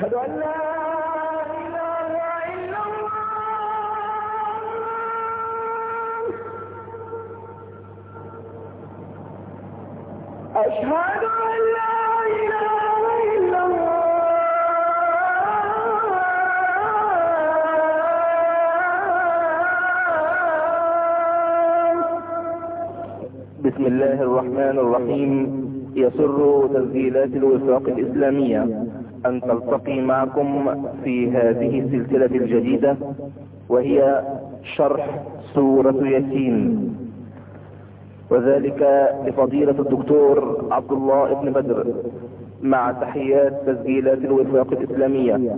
أشهد أن لا إله إلا الله أشهد أن لا إله إلا بسم الله الرحمن الرحيم يسر تسجيلات الوفاق الإسلامية أن تلتقي معكم في هذه السلسلة الجديدة وهي شرح سورة ياسين وذلك لفضيلة الدكتور عبد الله بن بدر مع تحيات تسجيلات الوفاق الإسلامية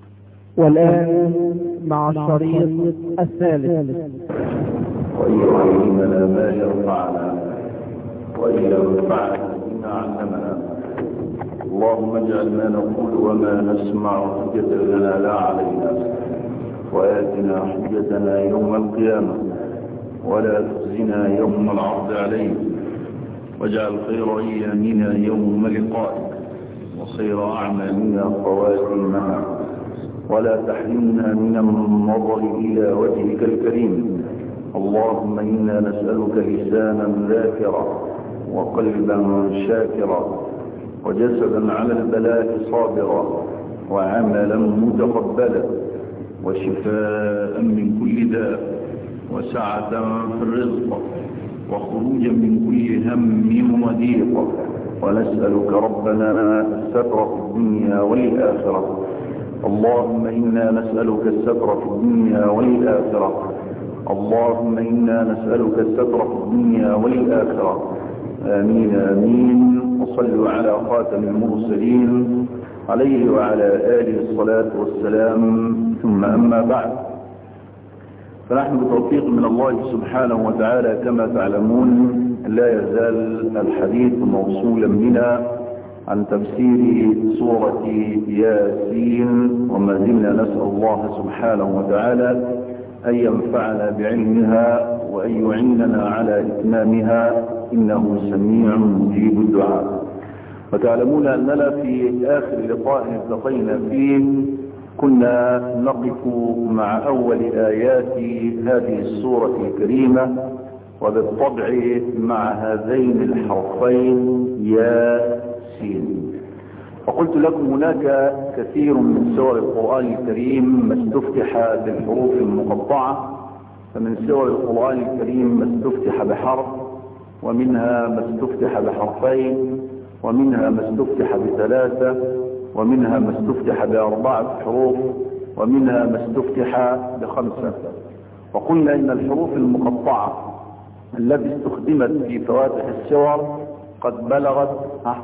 والآن مع الشريط الثالث وإن يعلمنا ما ينفعنا وإن ينفعنا بما علمنا اللهم اجعل ما نقول وما نسمع حجة لنا لا علينا وآتنا حجتنا يوم القيامة ولا تخزنا يوم العرض عليك واجعل خير أيامنا يوم لقائك وخير أعمالنا خواتيمها ولا تحرمنا من النظر إلى وجهك الكريم اللهم إنا نسألك لسانا ذاكرا وقلبا شاكرا وجسدا على البلاء صابرا وعملا متقبلا وشفاء من كل داء وسعة في الرزق وخروجا من كل هم وضيق ونسألك ربنا الستر في الدنيا والآخرة اللهم إنا نسألك الستر في الدنيا والآخرة اللهم إنا نسألك الستر في الدنيا والآخرة آمين آمين وصلوا على خاتم المرسلين عليه وعلى آله الصلاة والسلام ثم أما بعد فنحن بتوفيق من الله سبحانه وتعالى كما تعلمون لا يزال الحديث موصولا بنا عن تفسير سورة ياسين وما زلنا نسأل الله سبحانه وتعالى أن ينفعنا بعلمها وأن يعيننا على إتمامها إنه سميع مجيب الدعاء وتعلمون أننا في آخر لقاء التقينا فيه كنا نقف مع أول آيات هذه السورة الكريمة وبالطبع مع هذين الحرفين يا سين وقلت لكم هناك كثير من سور القرآن الكريم ما استفتح بالحروف المقطعة فمن سور القرآن الكريم ما استفتح بحرف ومنها ما استفتح بحرفين ومنها ما استفتح بثلاثة ومنها ما استفتح بأربعة حروف ومنها ما استفتح بخمسة وقلنا إن الحروف المقطعة التي استخدمت في فواتح السور قد بلغت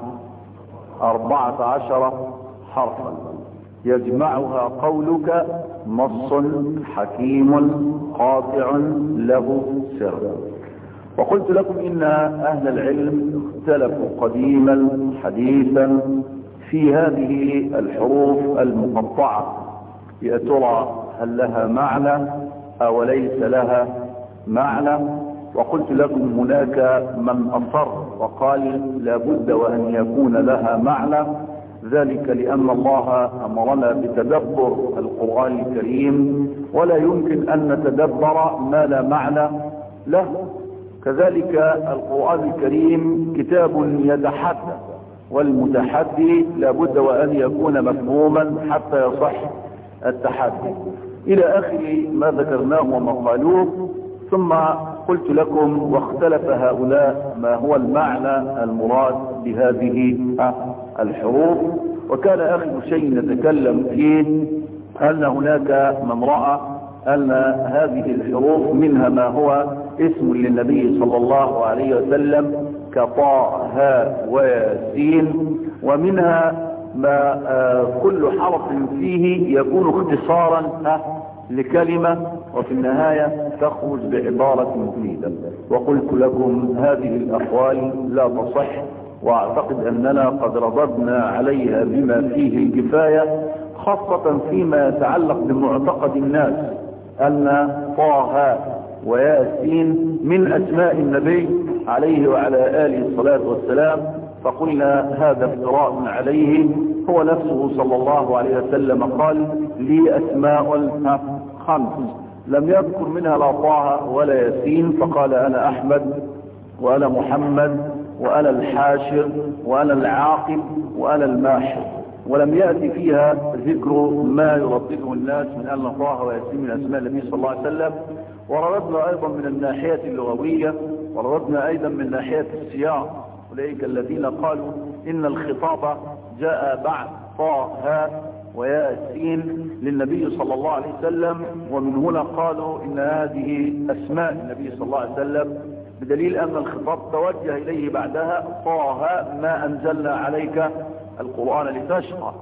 أربعة عشر حرفا يجمعها قولك نص حكيم قاطع له سر وقلت لكم إن أهل العلم اختلفوا قديما حديثا في هذه الحروف المقطعة يا ترى هل لها معنى أو ليس لها معنى وقلت لكم هناك من أصر وقال لابد وأن يكون لها معنى ذلك لأن الله أمرنا بتدبر القرآن الكريم ولا يمكن أن نتدبر ما لا معنى له كذلك القرآن الكريم كتاب يتحدى والمتحدي لابد وأن يكون مفهوما حتى يصح التحدي إلى آخر ما ذكرناه وما قالوه ثم قلت لكم واختلف هؤلاء ما هو المعنى المراد بهذه الحروف وكان آخر شيء نتكلم فيه أن هناك من رأى أن هذه الحروف منها ما هو اسم للنبي صلى الله عليه وسلم كطاء هاء وياسين ومنها ما كل حرف فيه يكون اختصارا لكلمة وفي النهاية تخرج بعبارة مفيدة وقلت لكم هذه الأقوال لا تصح واعتقد أننا قد رددنا عليها بما فيه الكفاية خاصة فيما يتعلق بمعتقد الناس أن طه وياسين من أسماء النبي عليه وعلى آله الصلاة والسلام فقلنا هذا افتراء عليه هو نفسه صلى الله عليه وسلم قال لي أسماء خمس لم يذكر منها لا طه ولا ياسين فقال أنا أحمد وأنا محمد وأنا الحاشر وأنا العاقب وأنا الماحر ولم يأتي فيها ذكر ما يردده الناس من أن طه وياسين من أسماء النبي صلى الله عليه وسلم ورددنا أيضا من الناحية اللغوية ورددنا أيضا من ناحية السياق أولئك الذين قالوا إن الخطاب جاء بعد طه وياسين للنبي صلى الله عليه وسلم ومن هنا قالوا إن هذه أسماء النبي صلى الله عليه وسلم بدليل أن الخطاب توجه إليه بعدها طه ما أنزلنا عليك القرآن لتشقى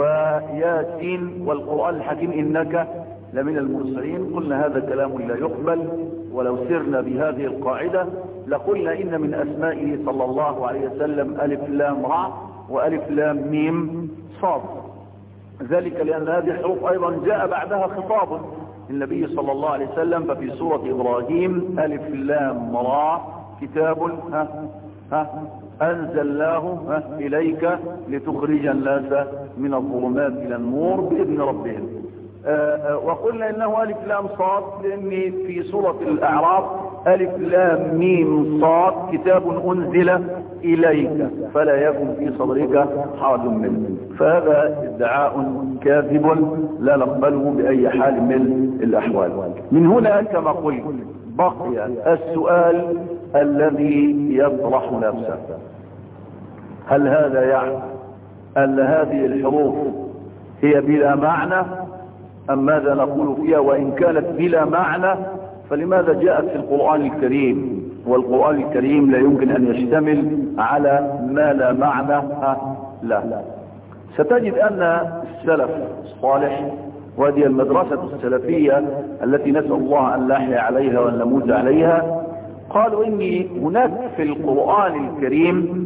وياسين والقرآن الحكيم إنك لمن المرسلين قلنا هذا كلام لا يقبل ولو سرنا بهذه القاعدة لقلنا إن من أسمائه صلى الله عليه وسلم ألف لام رع وألف لام ميم صاد ذلك لأن هذه الحروف أيضا جاء بعدها خطاب النبي صلى الله عليه وسلم ففي سورة إبراهيم ألف لام را كتاب ها ها أنزلناه ها إليك لتخرج الناس من الظلمات إلى النور بإذن ربهم آآ آآ وقلنا إنه ألف لام صاد لأن في سورة الأعراف ألف لام ميم صاد كتاب أنزل إليك فلا يكن في صدرك حرج منه فهذا ادعاء كاذب لا نقبله بأي حال من الأحوال من هنا كما قلت بقي السؤال الذي يطرح نفسه هل هذا يعني أن هذه الحروف هي بلا معنى أم ماذا نقول فيها وإن كانت بلا معنى فلماذا جاءت في القرآن الكريم والقرآن الكريم لا يمكن أن يشتمل على ما لا معنى لا ستجد أن السلف الصالح وهذه المدرسة السلفية التي نسأل الله أن نحيا عليها وأن نموت عليها قالوا إني هناك في القرآن الكريم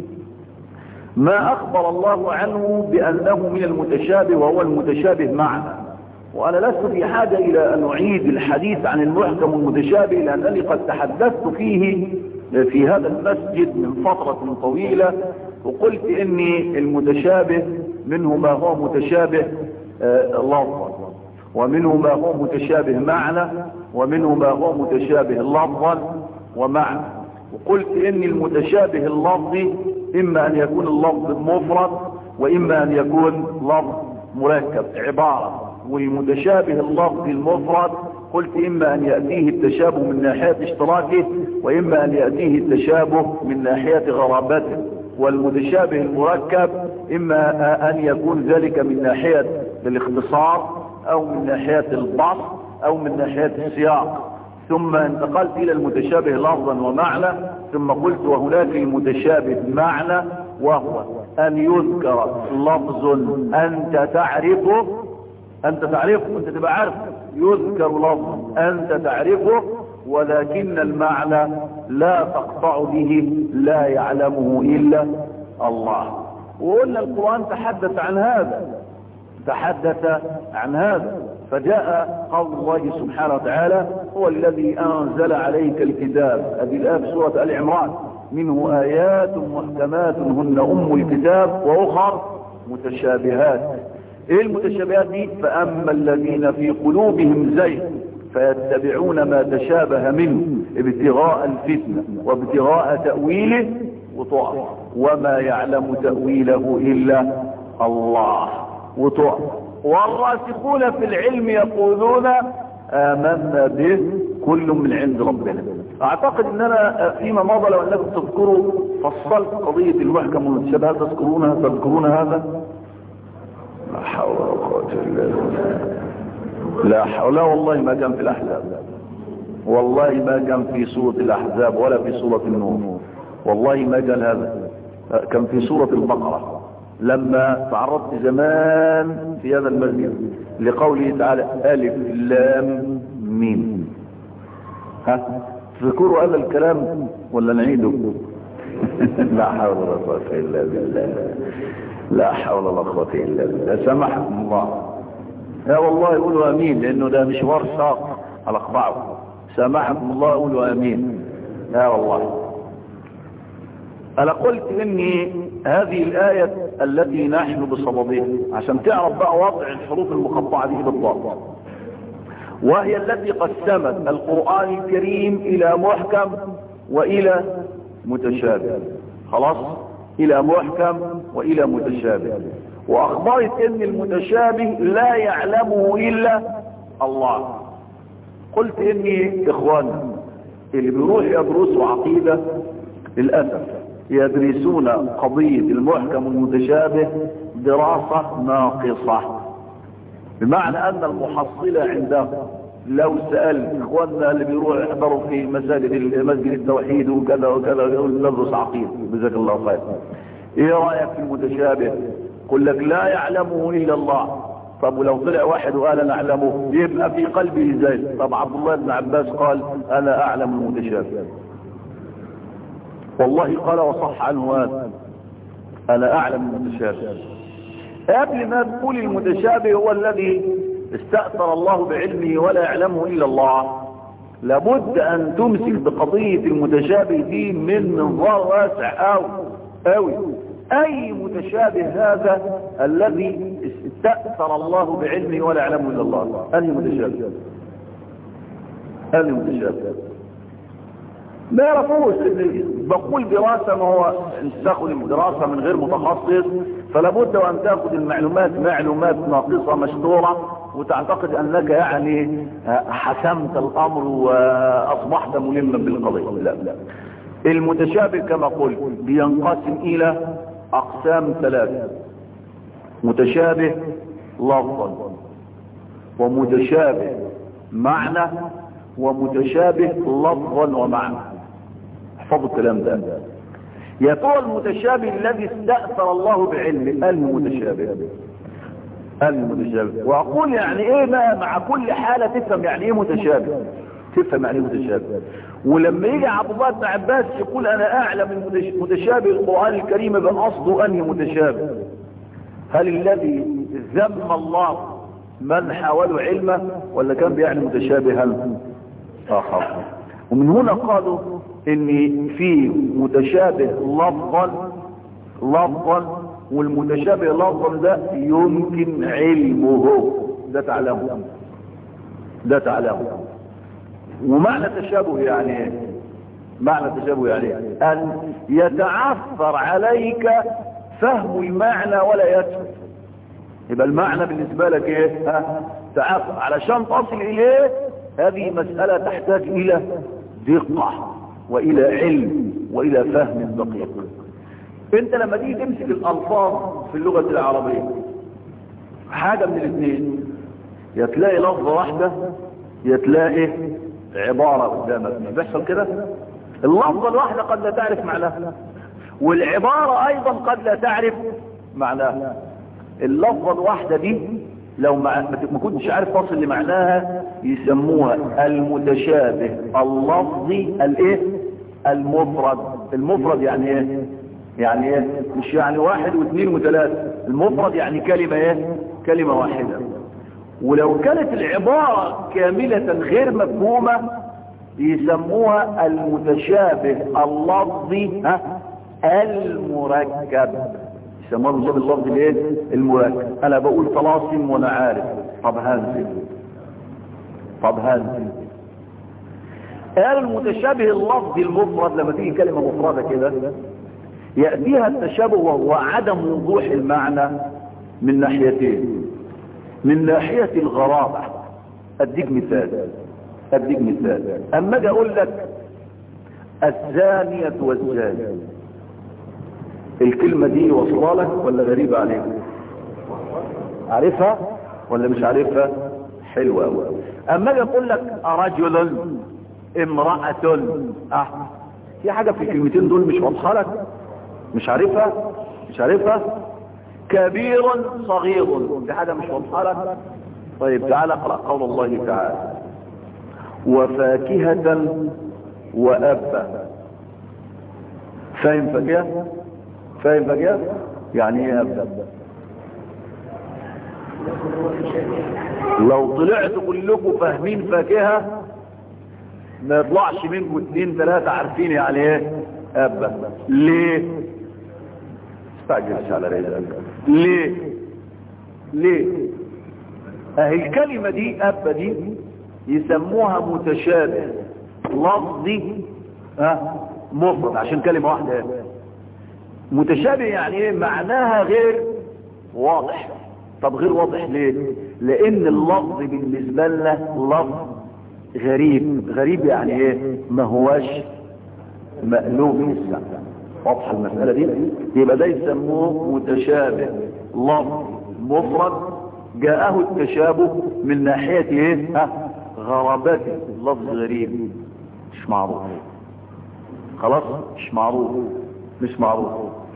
ما أخبر الله عنه بأنه من المتشابه وهو المتشابه معنا وأنا لست في حاجة إلى أن أعيد الحديث عن المحكم المتشابه لأنني قد تحدثت فيه في هذا المسجد من فترة طويلة وقلت إني المتشابه منه ما هو متشابه لفظا ومنه ما هو متشابه معنى ومنه ما هو متشابه لفظا ومعنى وقلت إن المتشابه اللفظي إما أن يكون اللفظ مفرد وإما أن يكون لفظ مركب عبارة والمتشابه اللفظي المفرد قلت إما أن يأتيه التشابه من ناحية اشتراكه وإما أن يأتيه التشابه من ناحية غرابته والمتشابه المركب إما أن يكون ذلك من ناحية الاختصار أو من ناحية البسط أو من ناحية السياق ثم انتقلت إلى المتشابه لفظا ومعنى ثم قلت وهناك المتشابه معنى وهو أن يذكر لفظ أنت تعرفه أنت تعرفه أنت تبقى عارف يذكر لفظ أنت تعرفه ولكن المعنى لا تقطع به لا يعلمه إلا الله وقلنا القرآن تحدث عن هذا تحدث عن هذا فجاء قول الله سبحانه وتعالى هو الذي أنزل عليك الكتاب هذه الآية في سورة آل عمران منه آيات محكمات هن أم الكتاب وأخر متشابهات ايه المتشابهات دي فأما الذين في قلوبهم زيغ فيتبعون ما تشابه منه ابتغاء الفتنة وابتغاء تأويله وطاعة وما يعلم تأويله إلا الله وطاعة والراسخون في العلم يقولون آمنا به كل من عند ربنا اعتقد ان انا فيما مضى لو انكم تذكروا فصلت قضية المحكم والمتشابهات تذكرونها تذكرون هذا لا حول ولا قوة الا بالله لا حول والله ما كان في الاحزاب والله ما كان في سورة الاحزاب ولا في سورة النور والله ما كان هذا كان في سورة البقرة لما تعرضت زمان في هذا المسجد لقوله تعالى ألف لام ميم ها تذكروا هذا الكلام ولا نعيده لا حول ولا قوة إلا بالله لا حول ولا قوة إلا بالله سمحكم الله يا والله قولوا أمين لأنه ده مشوار ساق على أخبعه سامحكم الله قولوا أمين يا والله انا قلت ان هذه الآية التي نحن بصددها عشان تعرف بقى وضع الحروف المقطعة دي بالضبط وهي التي قسمت القرآن الكريم الى محكم والى متشابه خلاص الى محكم والى متشابه واخبرت ان المتشابه لا يعلمه الا الله قلت اني اخواننا اللي بيروح يدرسوا عقيدة للأسف يدرسون قضية المحكم المتشابه دراسة ناقصة بمعنى ان المحصلة عندهم لو سألت اخواننا اللي بيروحوا يحضروا في مساجد مسجد التوحيد وكذا وكذا ندرس عقيدة جزاك الله خير ايه رأيك في المتشابه قل لك لا يعلمه الا الله طب ولو طلع واحد وقال انا اعلمه يبقى في قلبه زي طب عبد الله بن عباس قال انا اعلم المتشابه والله قال وصح عنه هذا انا اعلم المتشابه قبل ما تقول المتشابه هو الذي استأثر الله بعلمه ولا يعلمه الا الله لابد ان تمسك بقضية المتشابه دي من منظار واسع او اوي اي متشابه هذا الذي استأثر الله بعلمه ولا يعلمه الا الله انهي متشابه انهي متشابه ما يعرفوش بقول دراسة ما هو انت تاخد الدراسة من غير متخصص فلا بد وان تاخد المعلومات معلومات ناقصة مشتورة وتعتقد انك يعني حسمت الامر واصبحت ملما بالقضية لا لا المتشابه كما قلت بينقسم الى اقسام ثلاثة متشابه لفظا ومتشابه معنى ومتشابه لفظا ومعنى احفظوا الكلام ده يا ترى المتشابه الذي استأثر الله بعلمه المتشابه المتشابه واقول يعني ايه بقى مع كل حالة تفهم يعني ايه متشابه تفهم يعني ايه متشابه ولما يجي عبد الله بن عباس يقول انا اعلم متشابه القرآن الكريم يبقى قصده انهي متشابه هل الذي ذم الله من حاولوا علمه ولا كان بيعني متشابها اخر ومن هنا قالوا ان في متشابه لفظا لفظا والمتشابه لفظا ده يمكن علمه ده تعلمه ده تعلمه ومعنى تشابه يعني ايه معنى تشابه يعني ايه ان يتعثر عليك فهم المعنى ولا يسمع يبقى المعنى بالنسبة لك ايه ها تعثر علشان تصل اليه هذه مسألة تحتاج الى دقة والى علم والى فهم دقيق انت لما تيجي تمسك الالفاظ في اللغة العربية حاجة من الاثنين يا تلاقي لفظة واحدة يا تلاقي عبارة قدامك مش بيحصل كده اللفظة الواحدة قد لا تعرف معناها والعبارة ايضا قد لا تعرف معناها اللفظة الواحدة دي لو ما, ما كنتش عارف تصل لمعناها يسموها المتشابه اللفظي الايه المفرد المفرد يعني ايه يعني ايه مش يعني واحد واثنين وثلاثة المفرد يعني كلمة ايه كلمة واحدة ولو كانت العبارة كاملة غير مفهومة يسموها المتشابه اللفظي ها المركب يسموها المتشابه اللفظي الايه المركب انا بقول طلاسم وانا عارف طب هنزل طب هنزل قال المتشابه اللفظي المفرد لما تيجي كلمة مفردة كده يأتيها التشابه وهو عدم وضوح المعنى من ناحيتين من ناحية الغرابة اديك مثال اديك مثال اما اجي اقول لك الزانية والزاني الكلمة دي وصلها لك ولا غريبة عليك عارفها ولا مش عارفها حلوة أوي اما اجي اقول لك رجل امرأة اه في حاجة في الكلمتين دول مش واضحة لك مش عارفها مش عارفها كبير صغير دي حاجة مش واضحة لك طيب تعال اقرأ قول الله تعالى وفاكهة وأبا فاهم فاكهة فاهم فاكهة يعني ايه أبا لو طلعت كلكم فاهمين فاكهة ما يطلعش منكم اتنين ثلاثة عارفين يعني ايه ابا ليه استعجلش على رزقك ليه ليه اهي الكلمة دي ابا دي يسموها متشابه لفظي ها مفرد عشان كلمة واحدة متشابه يعني ايه معناها غير واضح طب غير واضح ليه لان اللفظ بالنسبة لنا لفظ غريب غريب يعني ايه ما هواش مألوف في السمع واضحة المسألة دي يبقى ده يسموه متشابه لفظ مفرد جاءه التشابه من ناحية ايه ها غرابته لفظ غريب مش معروف خلاص مش معروف مش معروف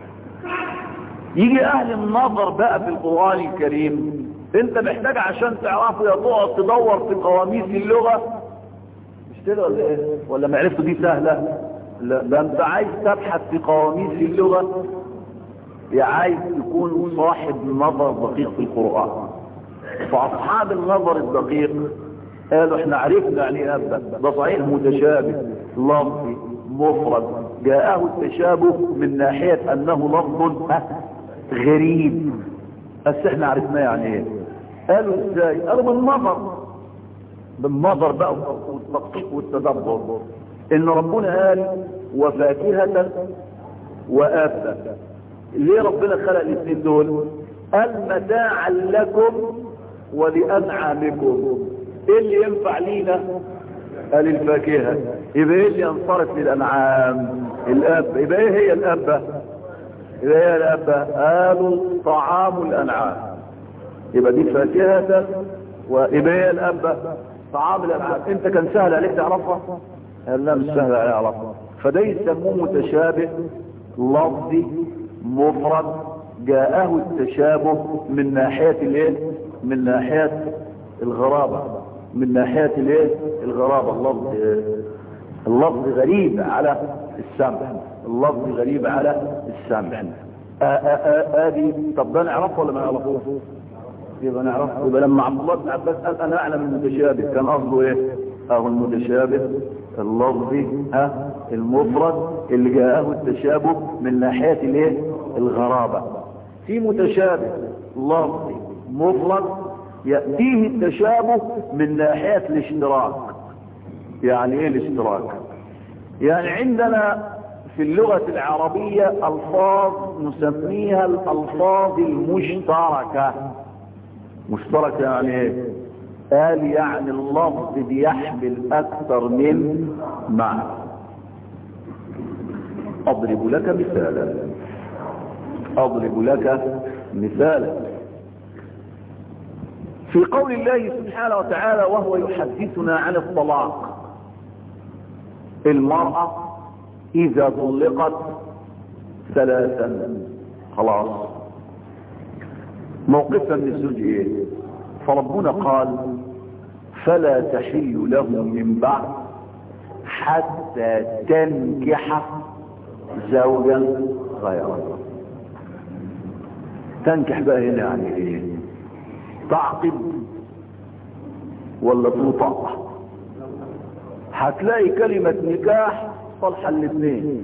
يجي اهل النظر بقى في القرآن الكريم انت محتاج عشان تعرفه يا تقعد تدور في قواميس اللغة مش كده ولا ايه ولا معرفته دي سهلة لا ده انت عايز تبحث في قواميس اللغة يا عايز تكون صاحب نظر دقيق في القرآن فاصحاب النظر الدقيق قالوا احنا عرفنا يعني ايه ابدا ده صحيح متشابه لفظي مفرد جاءه التشابه من ناحية انه لفظ غريب بس احنا عرفناه يعني ايه قالوا ازاي قالوا بالنظر بالنظر بقى والتدقيق والتدبر ان ربنا قال وفاكهة وآبا ليه ربنا خلق الاثنين دول قال متاعا لكم ولأنعامكم ايه اللي ينفع لينا قال الفاكهة يبقى ايه اللي ينصرف للأنعام الأب يبقى ايه هي الأبة يبقى هي الأبة قالوا طعام الأنعام يبقى دي فاكهة ويبقى هي الأبة طعام الأنعام انت كان سهل عليك تعرفها قال لا مش سهل عليك تعرفها فده يسموه متشابه لفظي مفرد جاءه التشابه من ناحية الايه من ناحية الغرابة من ناحية الايه الغرابة اللفظ اللفظ غريب على السمع اللفظ غريب على السمع ادي طب ده نعرفه ولا ما نعرفوش يبقى نعرفه يبقى لما عبد الله بن عباس قال انا اعلم المتشابه كان قصده ايه اهو المتشابه اللفظي ها المفرد اللي جاءه التشابه من ناحية الايه الغرابة في متشابه لفظي مفرد يأتيه التشابه من ناحية الاشتراك يعني ايه الاشتراك يعني عندنا في اللغة العربية الفاظ نسميها الالفاظ المشتركة مشتركة يعني ايه قال يعني اللفظ بيحمل اكثر من معنى اضرب لك مثالا اضرب لك مثالا في قول الله سبحانه وتعالى وهو يحدثنا عن الطلاق المرأة اذا طلقت ثلاثا خلاص موقفها من الزوج ايه فربنا قال فلا تحل له من بعد حتى تنكح زوجا غيره تنكح بقى هنا يعني ايه تعقد ولا تطأ هتلاقي كلمة نكاح صالحة الاثنين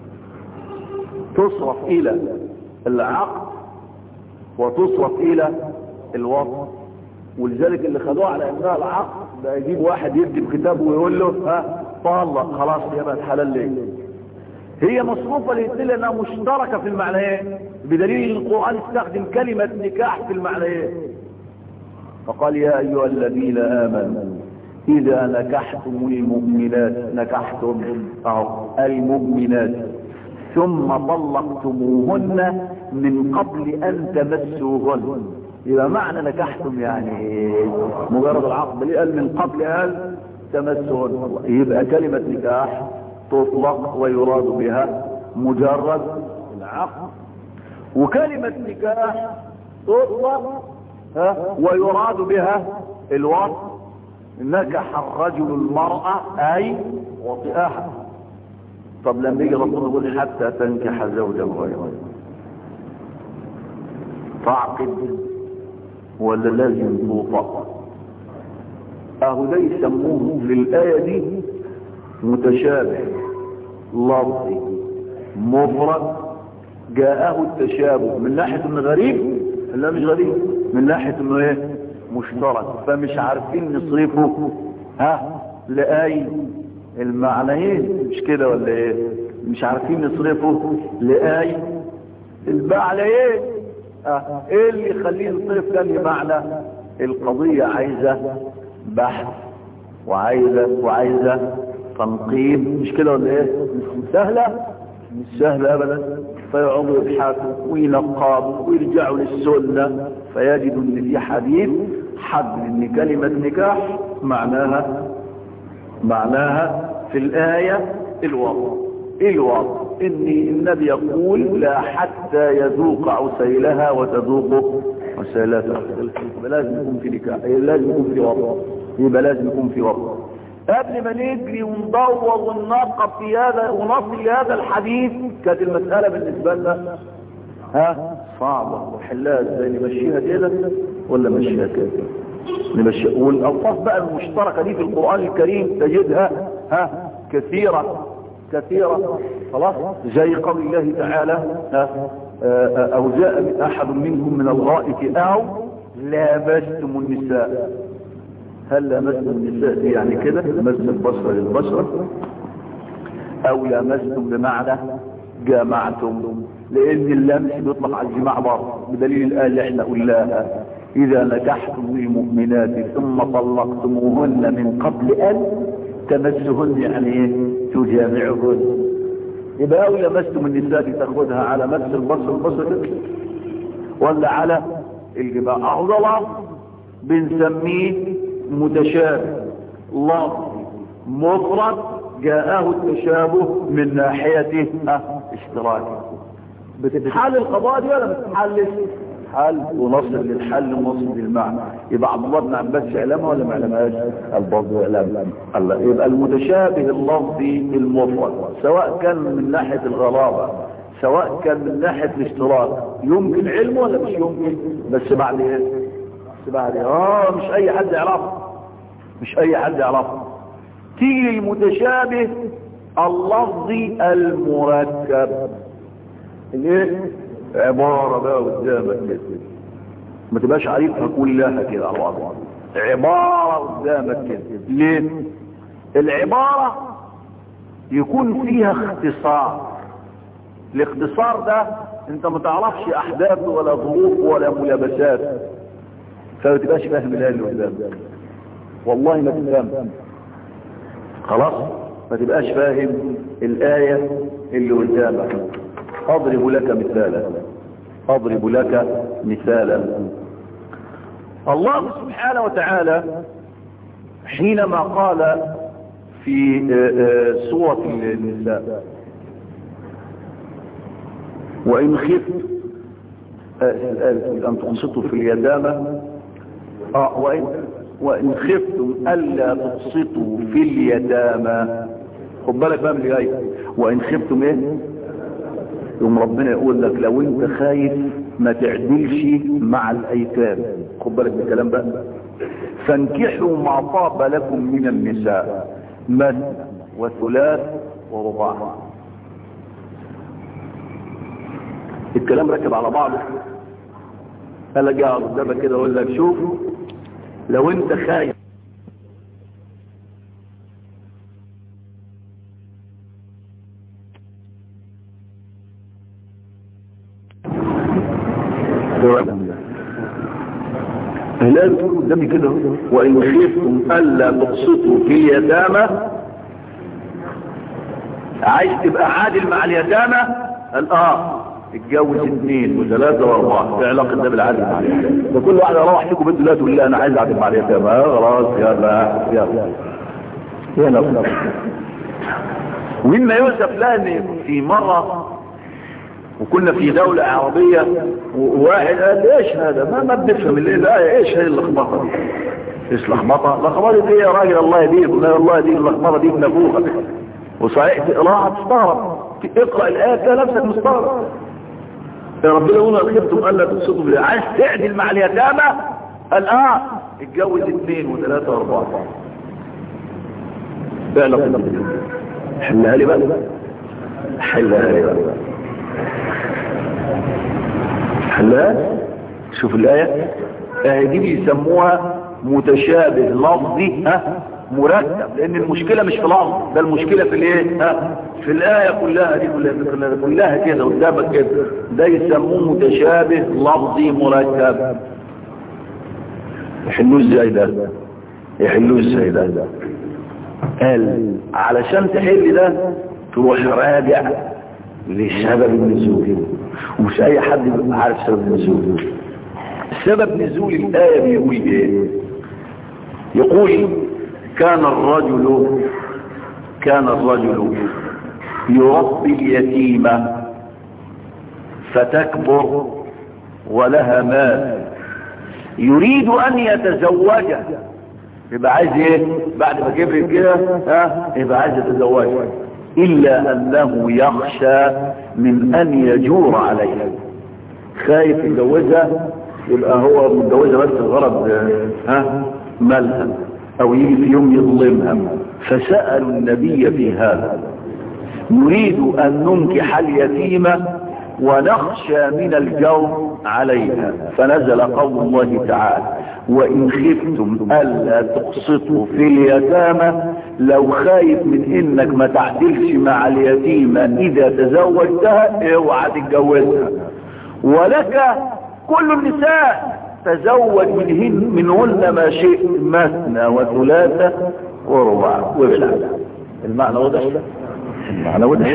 تصرف الى العقد وتصرف الى الوطن ولذلك اللي خدوه على انها العقد ده يجيب واحد يكتب كتابه ويقول له ها طلق خلاص يا بقى الحلال ليه هي مصروفة للاثنين لانها مشتركة في المعنيين بدليل القرآن استخدم كلمة نكاح في المعنيين فقال يا ايها الذين امنوا اذا نكحتم المؤمنات نكحتم اهو المؤمنات ثم طلقتموهن من قبل ان تمسوهن يبقى معنى نكحتم يعني مجرد العقد ليه قال من قبل ان تمسهن يبقى كلمة نكاح تطلق ويراد بها مجرد العقد وكلمة نكاح تطلق ها ويراد بها الوطن نكح الرجل المرأة اي وطئها طب لما يجي ربنا يقول حتى تنكح زوجا غيره تعقد ولا لازم توطأ اهو ده يسموه في الآية دي متشابه لفظي مفرد جاءه التشابه من ناحية انه غريب لا مش غريب من ناحية انه ايه مشترك فمش عارفين نصرفه ها لأي المعنيين مش كده ولا ايه مش عارفين نصرفه لأي المعنيين اه ايه اللي يخليه يصرف تاني معنى القضية عايزة بحث وعايزة وعايزة تنقيب مش كده ولا ايه مش سهلة مش سهلة ابدا فيقعدوا يبحثوا وينقبوا ويرجعوا للسنة فيجدوا ان في حديث حد ان كلمة نكاح معناها معناها في الآية الوضع الوضع ان النبي يقول لا حتى يذوق عسيلها وتذوق عسيلها يبقى لازم يكون في نكاح لازم يكون في وضع يبقى لازم يكون في وضع قبل ما نجري وندور ونناقب في هذا ونصل لهذا الحديث كانت المسألة بالنسبة لنا ها صعبة وحلها ازاي نمشيها كده ولا مشيها كده نمشيها والألفاظ بقى المشتركة دي في القرآن الكريم تجدها ها كثيرة كثيرة خلاص زي قول الله تعالى ها أو جاء أحد منكم من الغائط أو لامستم النساء هل لامستم النساء دي يعني كده لمست البشرة للبشرة او لامستم بمعنى جامعتم لان اللمس بيطلق على الجماع برضه بدليل الآية اللي احنا قلناها اذا نكحتم المؤمنات ثم طلقتموهن من قبل ان تمسهن يعني ايه تجامعهن يبقى او لمستم النساء تاخدها على مس البصر البصر ولا على الجماع اعضلة بنسميه متشابه لفظ مفرد جاءه التشابه من ناحيته اشتراكه بتتحل القضاء دي ولا ما بتتحلش حل ونصل للحل ونصل للمعنى يبقى عبد الله بن عباس يعلمها ولا ما يعلمهاش البرضه يعلمها الله يبقى المتشابه اللفظي المفرد سواء كان من ناحيه الغرابه سواء كان من ناحيه الاشتراك يمكن علمه ولا مش يمكن بس بعد ايه بس بعد ايه اه مش اي حد يعرفه مش اي حد يعرفه تيجي المتشابه اللفظي المركب الايه عبارة بقى قدامك كده ما تبقاش عارفها كلها كده على بعضها عبارة قدامك كده ليه العبارة يكون فيها اختصار الاختصار ده انت ما تعرفش احداثه ولا ظروفه ولا ملابسات فما تبقاش فاهم الايه اللي قدامك والله ما تفهم خلاص ما تبقاش فاهم الآية اللي قدامك أضرب لك مثالا أضرب لك مثالا الله سبحانه وتعالى حينما قال في سورة النساء وإن خفت أن تقسطوا في اليتامى آه وإن, وإن خفتم ألا تقسطوا في اليتامى خد بالك بقى من اللي جاي وإن خفتم إيه يوم ربنا يقول لك لو انت خايف ما تعدلش مع الايتام خد بالك من الكلام بقى فانكحوا ما طاب لكم من النساء مثنى وثلاث ورباع الكلام ركب على بعضه انا جاء قدامك كده اقول لك شوف لو انت خايف الآن تقول قدامي كده وإن خفتم ألا تقسطوا في اليتامى عايز تبقى عادل مع اليتامى قال اه اتجوز اثنين وثلاثة واربعة في علاقة ده بالعادل مع اليتامى ده كل واحد يروح فيكم بنت لا تقول لي انا عايز اعادل مع اليتامى اه خلاص يلا يلا يلا ومما يؤسف لها ان في مرة وكنا في دولة عربية وواحد قال ايش هذا ما ما بنفهم اللي ده ايش هذه اللخبطة دي ايش لخبطة لخبطة دي يا راجل الله يديك الله دي اللخبطة دي ابن ابوها وصحيح تقراها تستغرب اقرا الايه تلاقي نفسك مستغرب يا ربنا يقول خفتم الا تقسطوا بالله عايز تعدل مع اليتامى قال اه اتجوز اثنين وثلاثة واربعة فعلا حلها لي بقى حلها ايه بقى حلها شوف الآية آية دي بيسموها متشابه لفظي ها مرتب لان المشكلة مش في لفظ ده المشكلة في الايه ها في الآية كلها دي كلها, كلها, كلها كده قدامك كده ده يسموه متشابه لفظي مرتب يحلوه ازاي ده يحلوه ازاي ده قال علشان تحل ده تروح راجع لسبب النزول ومش اي حد يبقى عارف سبب النزول سبب نزول الآية بيقول ايه يقول كان الرجل كان الرجل يربي اليتيمة فتكبر ولها مال يريد ان يتزوجها يبقى عايز ايه بعد ما كبر كده ها يبقى عايز يتزوجها الا انه يخشى من ان يجور عليها خايف يتجوزها يبقى هو متجوزها بس الغرض ها مالها او يجي في يوم يظلمها فسألوا النبي في هذا نريد ان ننكح اليتيمة ونخشى من الجور عليها فنزل قول الله تعالى وإن خفتم ألا تقسطوا في اليتامى لو خايف من إنك ما تعدلش مع اليتيمة إذا تزوجتها اوعى تتجوزها ولك كل النساء تزوج منهن منهن ما شئت مثنى وثلاثة وربع وبالعكس المعنى واضح المعنى واضح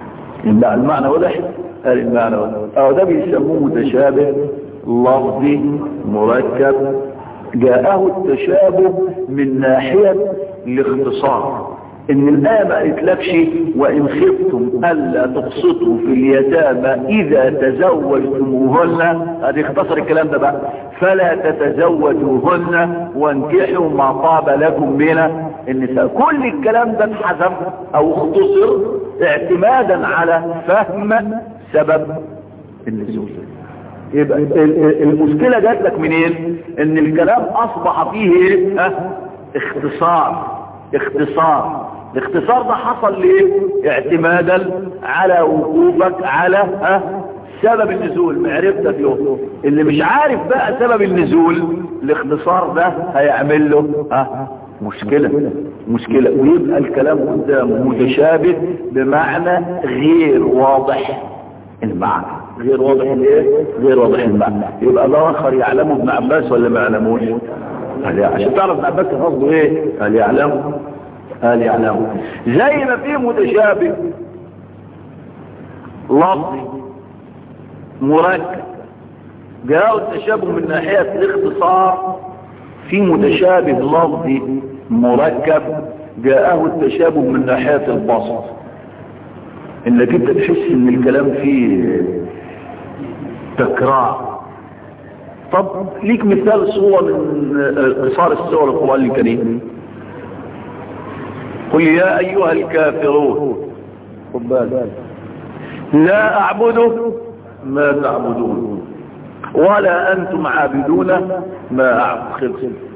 المعنى واضح قال المعنى واضح اه ده بيسموه متشابه لفظي مركب جاءه التشابه من ناحية الاختصار ان الآية ما قالتلكش وإن خفتم ألا تقسطوا في اليتامى إذا تزوجتموهن هذه اختصر الكلام ده بقى فلا تتزوجوهن وانكحوا ما طاب لكم من النساء كل الكلام ده اتحذف أو اختصر اعتمادا على فهم سبب النزول يبقى المشكلة جات لك منين ان الكلام اصبح فيه ايه اه اختصار اختصار الاختصار ده حصل ليه اعتمادا على وقوفك على اه سبب النزول معرفتك له اللي مش عارف بقى سبب النزول الاختصار ده هيعمل له اه مشكلة مشكلة ويبقى الكلام قدامه متشابه بمعنى غير واضح المعنى غير واضح الايه غير واضح المعنى يبقى ده اخر يعلمه ابن عباس ولا ما يعلموش عشان تعرف ابن عباس قصده ايه قال يعلمه قال يعلمه زي ما في متشابه لفظي مركب جاءوا التشابه من ناحية الاختصار في متشابه لفظي مركب جاءه التشابه من ناحية البسط انك انت تحس ان الكلام فيه تكرار طب ليك مثال صورة من قصار السور القرآن الكريم قل يا ايها الكافرون لا اعبد ما تعبدون ولا انتم عابدون ما اعبد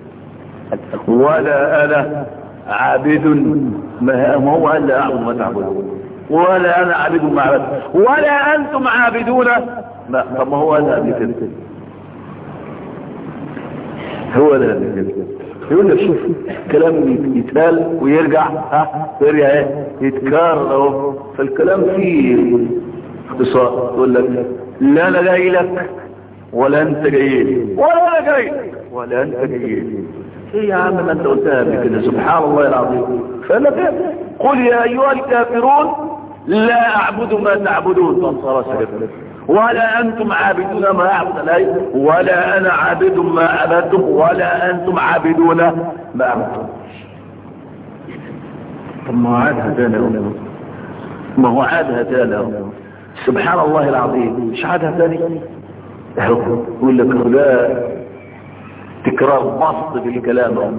ولا انا عابد ما هو قال لا اعبد ما تعبدون ولا انا عابد ما عبد ولا انتم عابدون ما طب ما هو انا قبل كده هو ده قبل كده يقول لك شوف كلام يتقال ويرجع ها ويرجع ايه يتكرر اهو فالكلام فيه اختصار يقول لك لا انا جاي لك ولا انت جاي لي ولا انا جاي لك ولا انت جاي لي ايه يا عم ما انت قلتها قبل كده سبحان الله العظيم فانا قل يا ايها الكافرون لا اعبد ما تعبدون فانصر سجد ولا انتم عابدون ما اعبد لا ولا انا عابد ما عبدتم ولا انتم عابدون ما عبدتم طب ما هو عادها تاني ما هو عادها تاني سبحان الله العظيم مش عادها تاني يقول لك لا تكرار بسط في الكلام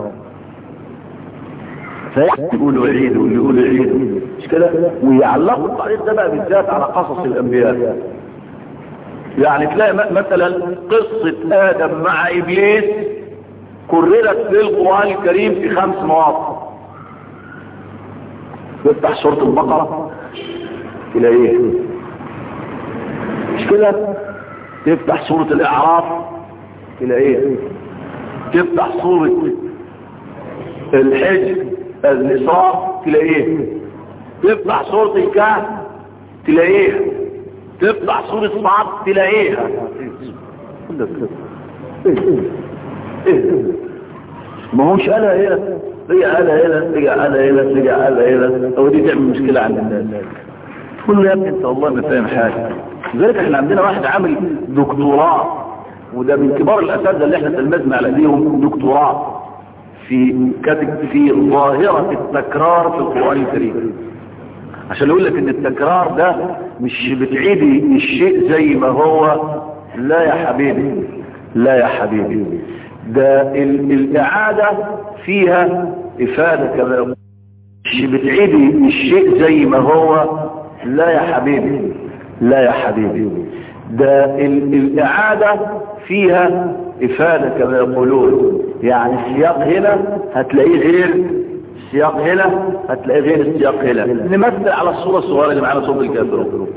يقولوا عيد واللي يقولوا عيد مش كده ويعلقوا التعليق ده بقى بالذات على قصص الانبياء يعني تلاقي مثلا قصة ادم مع ابليس كررت في القرآن الكريم في خمس مواقع تفتح سورة البقرة تلاقيه مش كده تفتح سورة الاعراف تلاقيه تفتح سورة الحج الاسراء تلاقيه تفتح سورة الكهف تلاقيها تفتح سورة صعب تلاقيها ما هوش قالها هنا رجع قالها هنا رجع قالها هنا رجع قالها هنا هو دي تعمل مشكلة عند الناس تقول له يا ابني انت والله ما فاهم حاجة لذلك احنا عندنا واحد عامل دكتوراه وده من كبار الاساتذه اللي احنا تلمذنا على ايديهم دكتوراه في كاتب في ظاهرة التكرار في القرآن الكريم عشان يقول لك ان التكرار ده مش بتعيدي الشيء زي ما هو لا يا حبيبي لا يا حبيبي ده ال الاعادة فيها افادة كما يقول مش بتعيدي الشيء زي ما هو لا يا حبيبي لا يا حبيبي ده ال الاعادة فيها افادة كما يقولون يعني السياق هنا هتلاقيه غير السياق هنا هتلاقيه غير السياق هنا نمثل على الصورة الصغيرة اللي معانا صورة الكافرون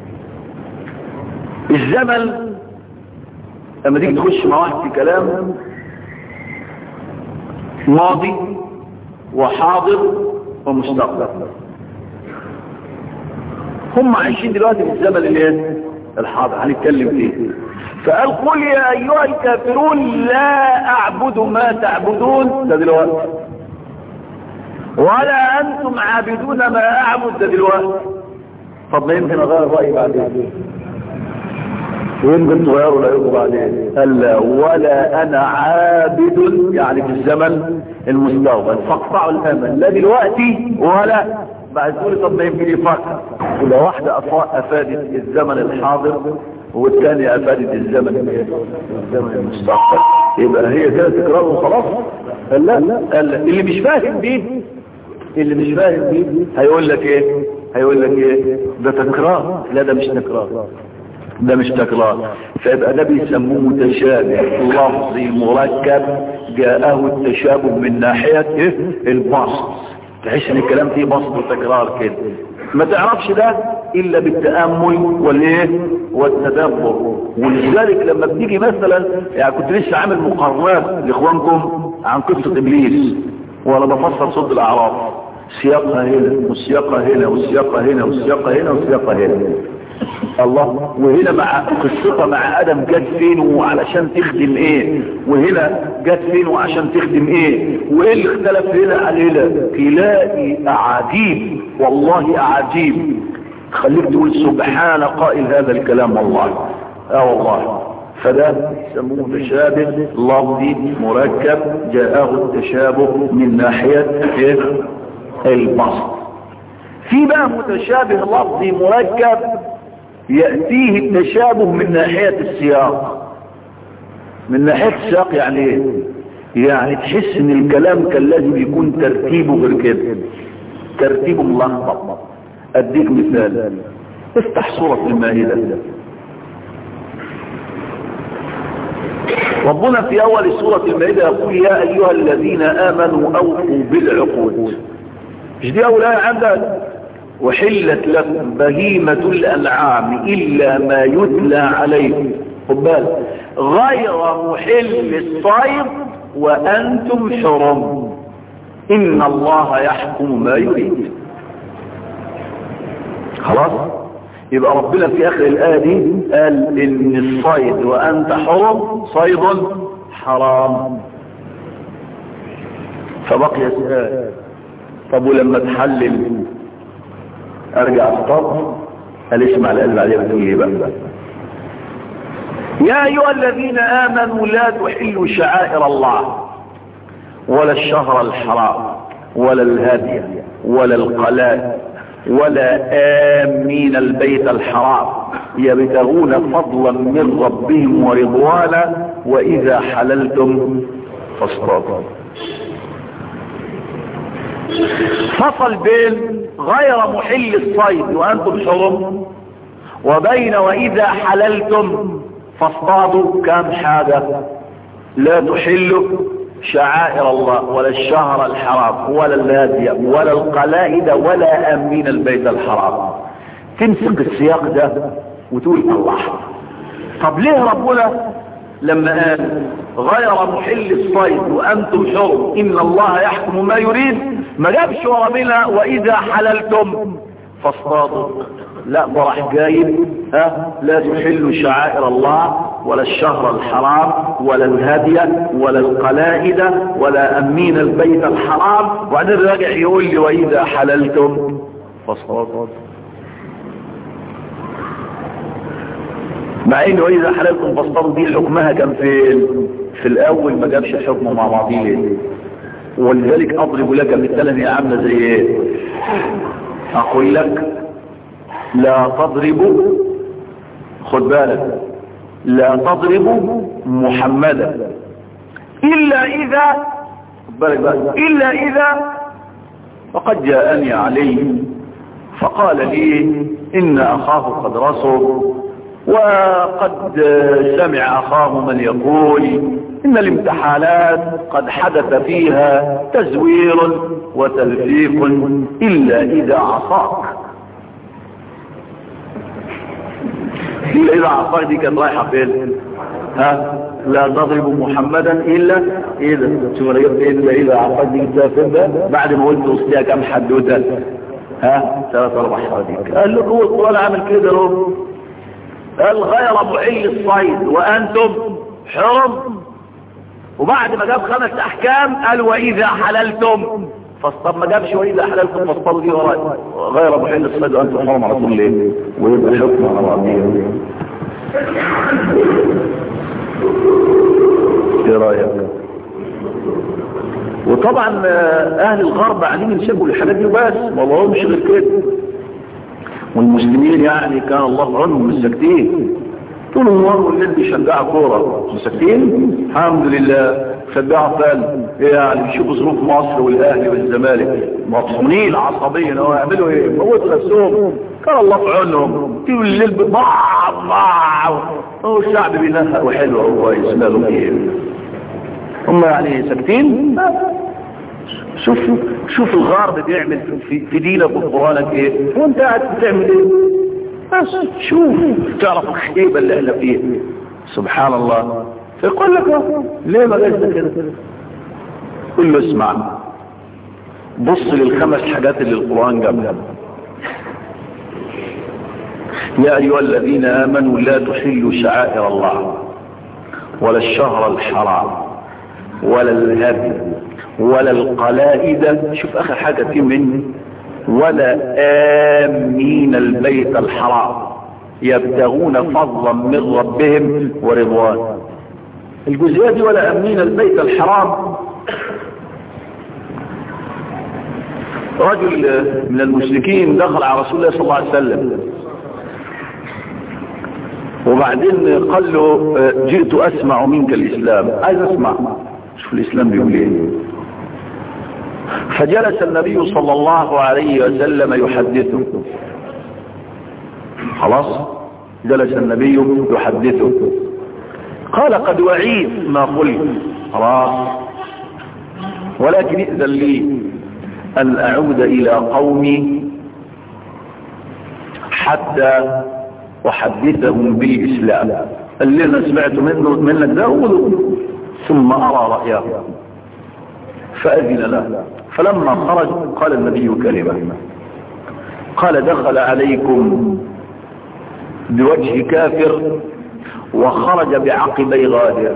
الزمن لما تيجي تخش مع واحد في كلام ماضي وحاضر ومستقبل هم عايشين دلوقتي في الزمن الايه الحاضر هنتكلم فيه فقال قل يا ايها الكافرون لا اعبد ما تعبدون ده دلوقتي ولا انتم عابدون ما اعبد ده دلوقتي طب ما يمكن اغير رايي بعدين ويمكن تغيروا رايكم بعدين قال لا ولا انا عابد يعني في الزمن المستقبل فاقطعوا الامل لا دلوقتي ولا بعد تقولي طب ما يمكن يفكر ولا واحدة افادت الزمن الحاضر والثانية افادت الزمن الزمن المستقبل يبقى هي كده تكرار وخلاص قال لا قال لا اللي مش فاهم دي اللي مش فاهم دي هيقول لك ايه هيقول لك ايه ده تكرار لا ده مش تكرار ده مش تكرار فيبقى ده بيسموه متشابه لفظي مركب جاءه التشابه من ناحية ايه البسط تحس ان الكلام فيه بسط وتكرار كده ما تعرفش ده الا بالتأمل والايه والتدبر ولذلك لما بتيجي مثلا يعني كنت لسه عامل مقارنات لاخوانكم عن قصة ابليس وانا بفسر صوت الاعراف سياقها هنا والسياقها هنا والسياقها هنا والسياقها هنا والسياقها هنا الله وهنا مع قصتها مع ادم جت فين وعلشان تخدم ايه وهنا جت فين وعشان تخدم ايه وايه اللي اختلف هنا عن هنا تلاقي اعاجيب والله اعاجيب خليك تقول سبحان قائل هذا الكلام والله اه والله فده يسموه تشابه لفظي مركب جاءه التشابه من ناحية ايه البسط في بقى متشابه لفظي مركب يأتيه التشابه من ناحية السياق من ناحية السياق يعني ايه يعني تحس ان الكلام كان لازم يكون ترتيبه غير كده ترتيبه ملخبط اديك مثال افتح سورة المائدة ربنا في اول سورة المائدة يقول يا ايها الذين امنوا اوفوا بالعقود مش دي اول آية عندك وحلت لكم بهيمة الأنعام إلا ما يتلى عليكم خبال غير محل الصيد وأنتم حرم إن الله يحكم ما يريد خلاص يبقى ربنا في آخر الآية دي قال إن الصيد وأنت حرم صيد حرام فبقي سؤال طب ولما تحلل ارجع اصطاد قال اسمع القلب عليه بتقول ايه بقى يا ايها الذين امنوا لا تحلوا شعائر الله ولا الشهر الحرام ولا الهدي ولا القلائد ولا آمين البيت الحرام يبتغون فضلا من ربهم ورضوانا وإذا حللتم فاصطادوا فصل بين غير محل الصيد وانتم حرم وبين واذا حللتم فاصطادوا كم حاجة لا تحلوا شعائر الله ولا الشهر الحرام ولا الهادي ولا القلائد ولا امين البيت الحرام تمسك السياق ده وتقول الله طب ليه ربنا لما قال غير محل الصيد وانتم حر ان الله يحكم ما يريد ما جابش ورا منها واذا حللتم فاصطادوا لا ده راح جايب ها لا تحلوا شعائر الله ولا الشهر الحرام ولا الهدي ولا القلائد ولا امين البيت الحرام وبعدين راجع يقول لي واذا حللتم فاصطادوا مع انه اذا حللتم فاصطادوا دي حكمها كان فين في الاول ما جابش حكمه مع بعضيه ليه ولذلك اضرب لك مثلا يا عامله زي ايه اقول لك لا تضربوا خد بالك لا تضربوا محمدا الا اذا خد بالك بقى الا اذا فقد جاءني عليه فقال لي ان اخاه قد رسل وقد سمع اخاه من يقول ان الامتحانات قد حدث فيها تزوير وتلفيق الا اذا عصاك الا اذا عصاك دي كانت رايحه فين ها لا تضرب محمدا الا اذا شوف انا جبت الا اذا عصاك دي جبتها فين بقى بعد ما قلت وسطيها كام حدوته ها ثلاث اربع حواديت قال له هو القران عامل كده اهو قال غير محل الصيد وانتم حرم وبعد ما جاب خمس احكام قال واذا حللتم طب ما جابش واذا حللتم فاصطادوا دي وراء غير محل الصيد وانتم حرم على طول ليه ويبقى حكم على بعضيه ايه رايك وطبعا اهل الغرب قاعدين ينسبوا الحاجات دي بس ما لهمش غير كده والمسلمين يعني كان الله عنهم مساكتين طول النهار والليل بيشجعوا كوره مساكتين الحمد لله شجعوا فعلا يعني بيشوفوا ظروف مصر والاهلي والزمالك مطحونين عصبيا هو يعملوا ايه موتوا نفسهم كان الله في عونهم طول الليل بضاع ضاع هو الشعب بينهق وحلو هو يسمعوا ايه هم يعني ساكتين شوف شوف الغرب بيعمل في, في دينك وقرانك ايه وانت قاعد بتعمل ايه بس شوف تعرف الخيبه اللي احنا فيها سبحان الله فيقول لك ليه ما جاش كده قل له اسمع بص للخمس حاجات اللي القران جابها يا ايها الذين امنوا لا تحلوا شعائر الله ولا الشهر الحرام ولا الهدي ولا القلائد شوف اخر حاجة فيه مني ولا آمين البيت الحرام يبتغون فضلا من ربهم ورضوان الجزئية دي ولا آمين البيت الحرام رجل من المشركين دخل على رسول الله صلى الله عليه وسلم وبعدين قال له جئت اسمع منك الاسلام عايز اسمع شوف الاسلام بيقول ايه فجلس النبي صلى الله عليه وسلم يحدثه خلاص جلس النبي يحدثه قال قد وعيت ما قلت خلاص ولكن ائذن لي ان اعود الى قومي حتى احدثهم بالاسلام اللي انا سمعت منه منك ده ثم ارى رايه فاذن له فلما خرج قال النبي كلمة قال دخل عليكم بوجه كافر وخرج بعقبي غادر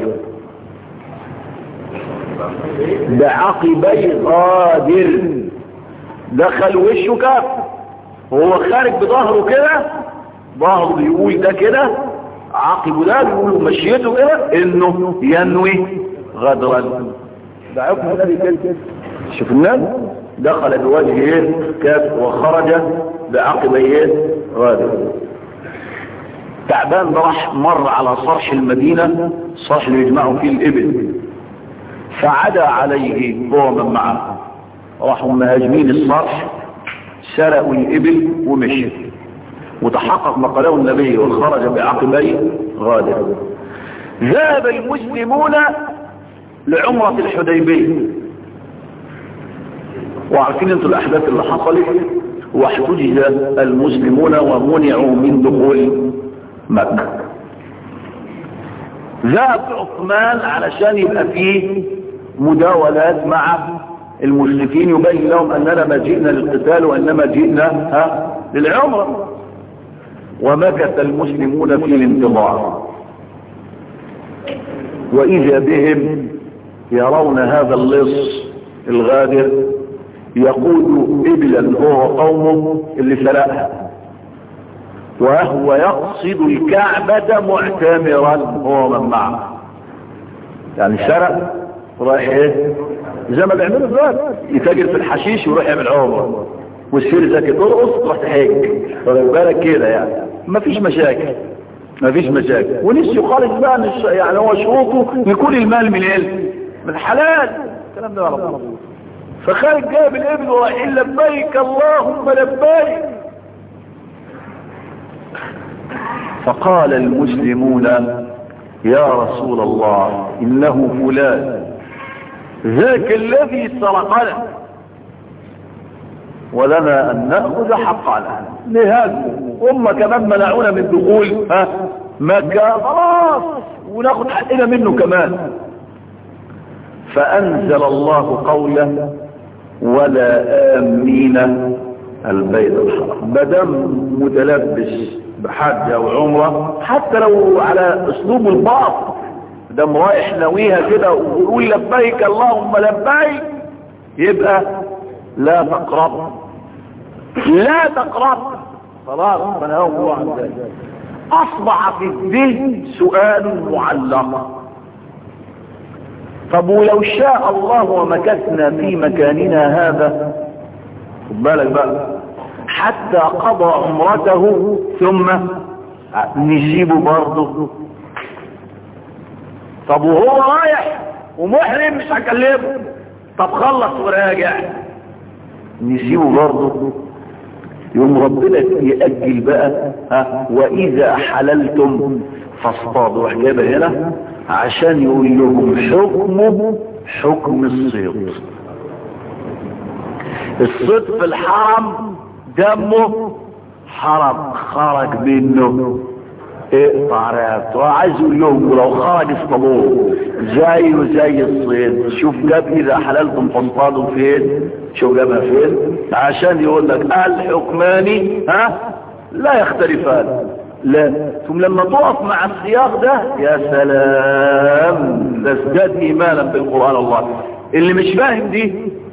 بعقبي غادر دخل وشه كافر وهو خارج بظهره كده ظهره بيقول ده كده عقبه ده بيقول مشيته كده انه ينوي غدرا ده حكم النبي كده شوف الناس دخل بوجهه كاف وخرج بعقبيه غادر تعبان راح مر على صرح المدينة صرح اللي يجمعوا فيه الإبل فعدا عليه هو من معه راحوا مهاجمين الصرح سرقوا الإبل ومشوا وتحقق ما قاله النبي وخرج بعقبيه غادر ذهب المسلمون لعمرة الحديبية وعارفين انتوا الاحداث اللي حصلت واحتجز المسلمون ومنعوا من دخول مكة ذهب عثمان علشان يبقى فيه مداولات مع المشركين يبين لهم اننا ما جئنا للقتال وانما جئنا ها للعمرة ومكث المسلمون في الانتظار واذا بهم يرون هذا اللص الغادر يقود ابلا هو قومه اللي سرقها وهو يقصد الكعبة معتمرا هو من معه يعني سرق رايح ايه زي ما بيعملوا دلوقتي يتاجر في الحشيش ويروح يعمل عمره والسير زكي ترقص تروح تحج واخد بالك كده يعني مفيش مشاكل مفيش مشاكل ونسي خالص بقى مش يعني هو شروطه يكون المال من ايه من حلال الكلام ده غلط فخارج جاب الابن ورايحين لبيك اللهم لبيك فقال المسلمون يا رسول الله انه فلان ذاك الذي سرقنا ولنا ان ناخذ حقنا لهذا هم كمان منعونا من دخول ها مكه خلاص وناخذ حقنا منه كمان فانزل الله قوله ولا امين البيت الحرام مدام متلبس بحج او عمره حتى لو على اسلوب الباطل دام رايح ناويها كده ويقول لبيك اللهم لبيك يبقى لا تقرب لا تقرب خلاص فنهاهم الله عن ذلك اصبح في الذهن سؤال معلق طب ولو شاء الله ومكثنا في مكاننا هذا خد بالك بقى حتى قضى عمرته ثم نسيبه برضه طب وهو رايح ومحرم مش هكلمه طب خلص وراجع نسيبه برضه يوم ربنا يأجل بقى ها واذا حللتم فاصطادوا راح جايبها هنا عشان يقول لهم حكمه حكم الصيد الصيد في الحرم دمه حرم خرج منه اقطع رقبته وعايز يقول لهم ولو خرج اصطادوه زيه زي الصيد شوف جاب اذا حللتم فاصطادوا فين شوف جابها فين عشان يقول لك الحكماني ها لا يختلفان لا ثم لما تقف مع السياق ده يا سلام تزداد ايمانا بالقران الله اللي مش فاهم دي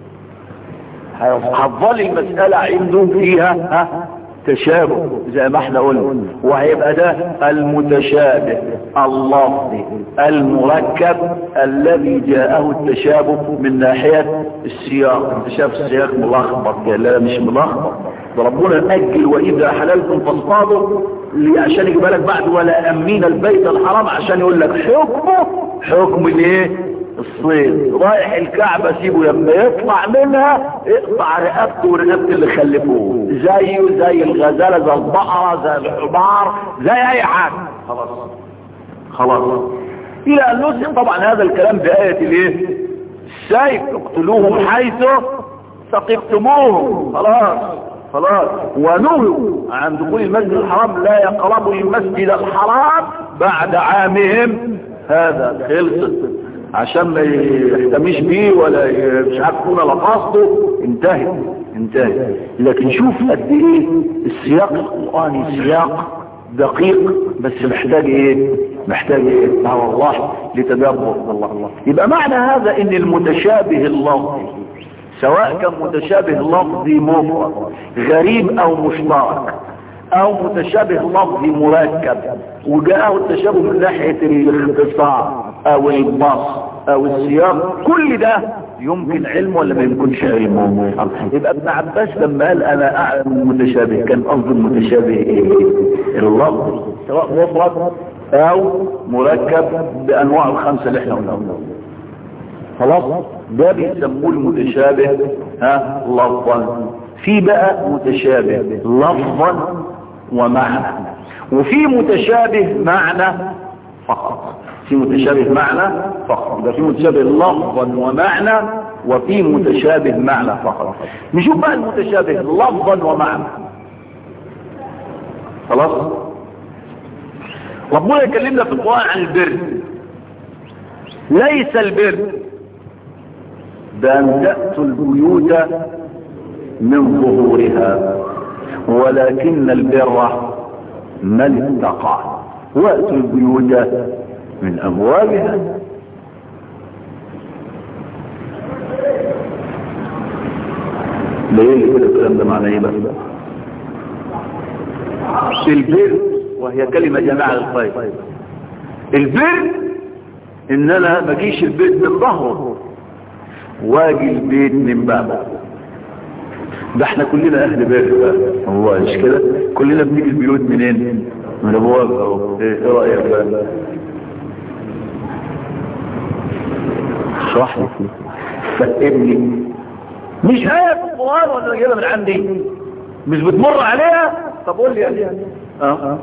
هتظل المسألة عنده فيها ها تشابه زي ما احنا قلنا وهيبقى ده المتشابه اللفظي المركب الذي جاءه التشابه من ناحية السياق انت شايف السياق ملخبط لا مش ملخبط ده ربنا اجل واذا حللتم فاصطادوا عشان يجيب لك بعد ولا امين البيت الحرام عشان يقول لك حكمه حكم الايه الصيد رايح الكعبة سيبه لما يطلع منها اقطع رقبته ورقبة اللي خلفوه زيه زي الغزالة زي البقرة زي الحمار زي اي حاجة خلاص خلاص الى ان نسخ طبعا هذا الكلام بآية الايه السيف اقتلوهم حيث ثقفتموهم خلاص خلاص ونهوا عن دخول المسجد الحرام لا يقربوا المسجد الحرام بعد عامهم هذا خلصت عشان ما يهتمش بيه ولا مش عارف يكون لقصده انتهت انتهت لكن شوف قد ايه السياق القرآني سياق دقيق بس محتاج ايه محتاج ايه لا والله لتدبر الله يبقى معنى هذا ان المتشابه اللفظي سواء كان متشابه لفظي مفرد غريب او مشترك او متشابه لفظي مركب وجاءه التشابه من ناحية الاختصار او البص او السياق كل ده يمكن علم ولا ما يمكنش علم يبقى ابن عباس لما قال انا اعلم المتشابه كان قصد المتشابه ايه اللفظ سواء مفرد او مركب بانواع الخمسه اللي احنا قلناها خلاص ده بيسموه المتشابه ها لفظا في بقى متشابه لفظا ومعنى وفي متشابه معنى فقط في متشابه معنى فقط يبقى في متشابه لفظا ومعنى وفي متشابه معنى فقط نشوف بقى المتشابه لفظا ومعنى خلاص ربنا يكلمنا في القرآن عن البر ليس البر بأن تأتوا البيوت من ظهورها ولكن البر من اتقى وأتوا البيوت من أبوابها ليه كده الكلام ده معناه ايه بس البر وهي كلمة جماعة للخير البر ان انا ما اجيش البيت من ظهره واجي البيت من بابه ده احنا كلنا اهل بر بقى هو مش كده كلنا بنيجي البيوت منين من ابواب اهو ايه رايك بقى اشرح لي فهمني مش هي في القران ولا جايبها من عندي مش بتمر عليها طب قول لي عليها اه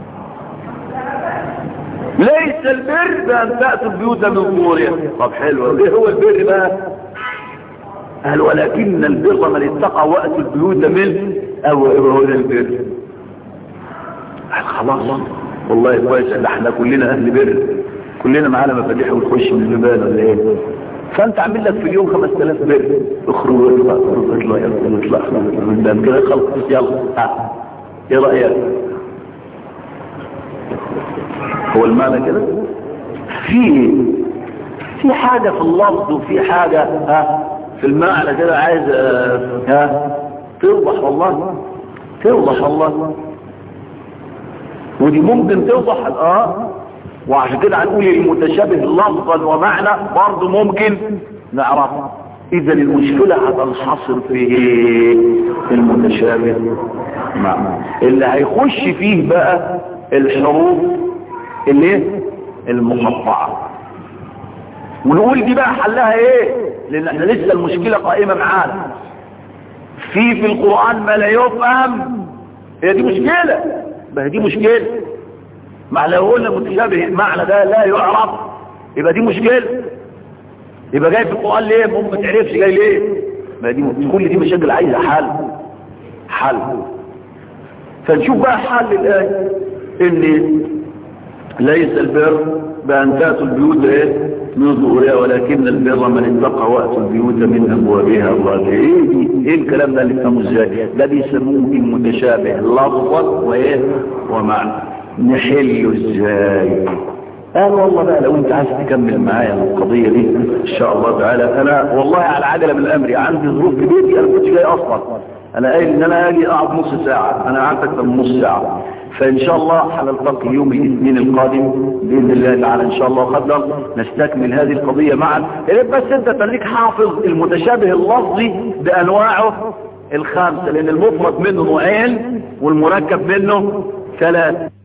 ليس البر بأن تأتوا البيوت من ظهورها طب حلو ايه هو البر بقى قال ولكن البر من اتقى وأتوا البيوت من أو هو ده البر قال خلاص والله كويس ده احنا كلنا أهل بر كلنا معانا مفاتيح ونخش من البيبان ولا ايه فانت عامل لك في اليوم 5000 بر اخرج واطلع اخرج اطلع يلا اطلع قدام كده خلص يلا ها ايه رايك هو المعنى كده في في حاجة في اللفظ وفي حاجة ها في المعنى كده عايز ها توضح والله توضح والله ودي ممكن توضح اه وعشان كده هنقول المتشابه لفظا ومعنى برضه ممكن نعرفها اذا المشكلة هتنحصر في ايه المتشابه معنى اللي هيخش فيه بقى الحروف الايه المقطعة ونقول دي بقى حلها ايه لان احنا لسه المشكلة قائمة معانا في في القرآن ما لا يفهم هي دي مشكلة ما هي دي مشكلة ما لو قلنا متشابه المعنى ده لا يعرف يبقى دي مشكلة يبقى جاي في القرآن ليه ممكن ما تعرفش جاي ليه ما دي كل دي مشاكل عايزة حل حل فنشوف بقى حل الآية ان ليس البر بأن تأتوا البيوت ايه من ظهورها ولكن البر من اتقى وأتوا البيوت من أبوابها الله ايه دي ايه الكلام ده اللي فهمه ازاي ده بيسموه المتشابه لفظا وايه ومعنى نحله ازاي قال والله بقى لو انت عايز تكمل معايا القضية دي ان شاء الله تعالى انا والله على عجلة من الامر عندي ظروف في بيتي انا كنت جاي اصلا انا قايل ان انا اجي اقعد نص ساعة انا قعدت اكتر من نص ساعة فان شاء الله هنلتقي يوم الاثنين القادم باذن الله تعالى ان شاء الله قدر نستكمل هذه القضية معا يا بس انت تخليك حافظ المتشابه اللفظي بانواعه الخامسة لان المفرد منه نوعين والمركب منه ثلاث